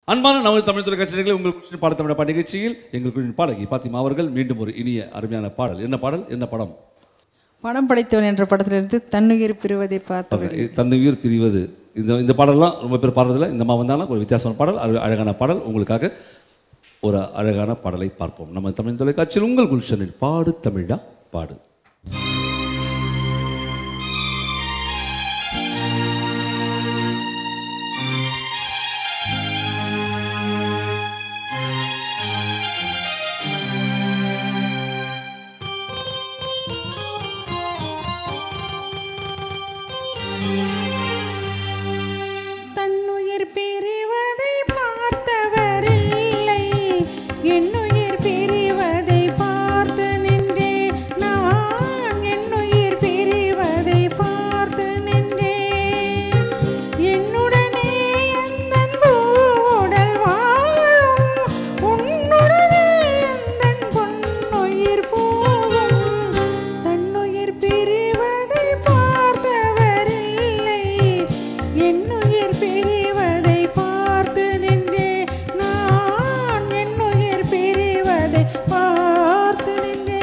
அன்பான நமது தமிழ் தொலைக்காட்சிகளை உங்கள் குஷின் பாட தமிழ் பாட நிகழ்ச்சியில் எங்கள் குழுவின் பாடகி பாத்திமா அவர்கள் மீண்டும் ஒரு இனிய அருமையான பாடல் என்ன பாடல் என்ன படம் படம் படைத்தவன் என்ற படத்திலிருந்து தன்னுயிர் பெறுவதை பார்த்தவன் தன்னுயிர் பிரிவது இந்த இந்த பாடல்லாம் ரொம்ப பேர் பாடுறதில்ல இந்த மாதிரி வந்தாலும் ஒரு வித்தியாசமான பாடல் அழ- அழகான பாடல் உங்களுக்காக ஒரு அழகான பாடலை பார்ப்போம் நம்ம தமிழ் தொலைக்காட்சியில் உங்கள் குல்ஷனில் பாடு தமிழா பாடு தன்னுயிர் பிரிவதை பார்த்தவரில்லை என்னுயிர் பிரிவதை பார்த்து நின்றே நான் என்னுயிர் பிரிவதை பார்த்து நின்றே என்னுடனே எந்தன் பூவுடல் வாழும் உன்னுடனே எந்தன் பொன்னுயிர் போகும் தன்னுயிர் பிரிவதை பார்த்தவரில்லை என்னுயிர் பிரிவதை பார்த்து நின்றே நான் என்னுயிர் பிரிவதை பார்த்து நின்றே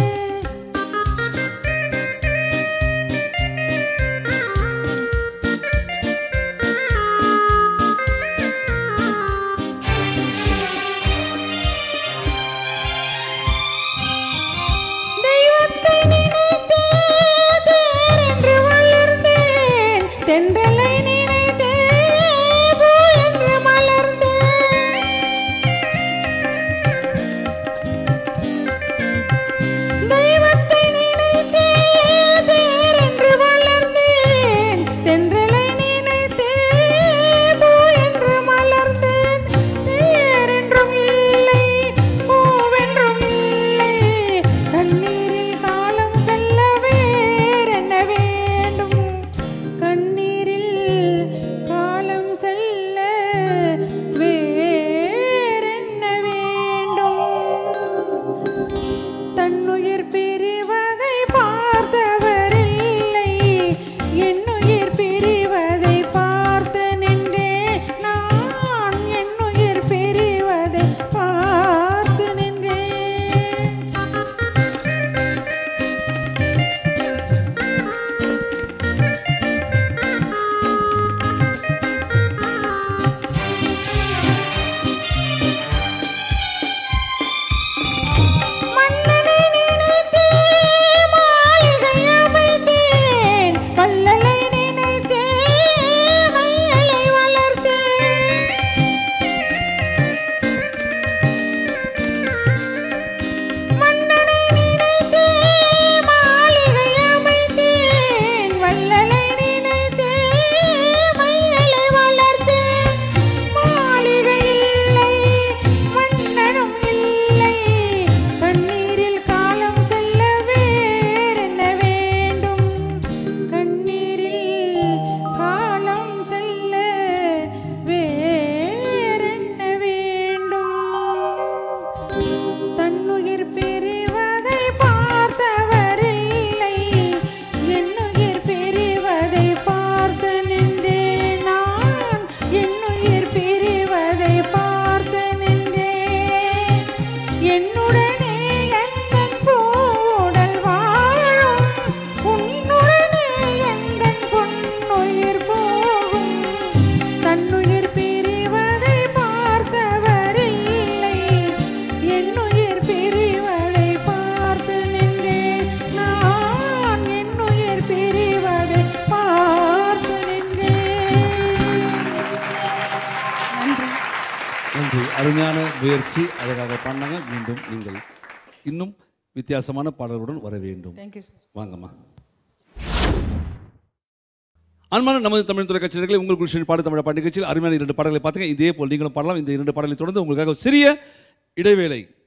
தெய்வத்தை நினைத்தே தேரென்று வளர்ந்தேன் தென்றலை நினைத்தே பூ என்று மலர்ந்தேன் தெய்வத்தை நினைத்தே தேரென்று வளர்ந்தேன் தென்றலை நினைத்தே பூ என்று மலர்ந்தேன் தேரென்றும் இல்லை பூவென்றும் இல்லை கண்ணீரில் காலம் செல்ல வேறென்ன வேண்டும் கண்ணீரில் காலம் செல்ல வேறென்ன வேண்டும் தன்னுயிர் பிரிவதை பார்த்தவரில்லை என்னுயிர் பிரிவதை பார்த்து நின்றே நான் என்னுயிர் பிரிவதை பார்த்து நின்றேன் மன்னனை நினைத்தே மாளிகை அமைத்தேன் வள்ளலை நினைத்தே மையலை வளர்த்தேன் மன்னனை நினைத்தே மாளிகை அமைத்தேன் வள்ளலை நினைத்தே மையலை வளர்த்தேன் மாளிகை இல்லை மன்னனும் இல்லை கண்ணீரில் காலம் செல்ல வேறென்ன வேண்டும் கண்ணீரில் காலம் செல்ல வேறென்ன வேண்டும் தன்னுயிர் பிரிவதை பார்த்தவரில்லை என்னுயிர் பிரிவதை பார்த்து நின்றேன் நான் என்னுயிர் பிரிவதை பார்த்து நின்றேன் என்னுடனே எந்தன் பூவுடல் வாழும் உன்னுடனே எந்தன் பொன்னுயிர் போகும் தன்னுயிர் பிரிவதை பார்த்தவரில்லை என்னுயிர் பிரிவதை பார்த்து நின்றேன் நான் என்னுயிர் பிரிவதை பார்த்து நின்றேன் நன்றி நன்றி அருமையான முயற்சி அதற்காக பண்ணாங்க மீண்டும் நீங்கள் இன்னும் வித்தியாசமான பாடலுடன் வர வேண்டும் தேங்க்யூ சார் வாங்கம்மா அன்பான நமது தமிழ் தொலைக்காட்சியர்களை உங்கள் குருஷன் பாடு தமிழ் பாட்டு நிகழ்ச்சியில் அருமையான இரண்டு பாடல்களை பார்த்தீங்க இதே போல் நீங்களும் பாடலாம் இந்த இரண்டு பாடலை தொடர்ந்து உங்களுக்காக ஒரு சிறிய இடைவேளை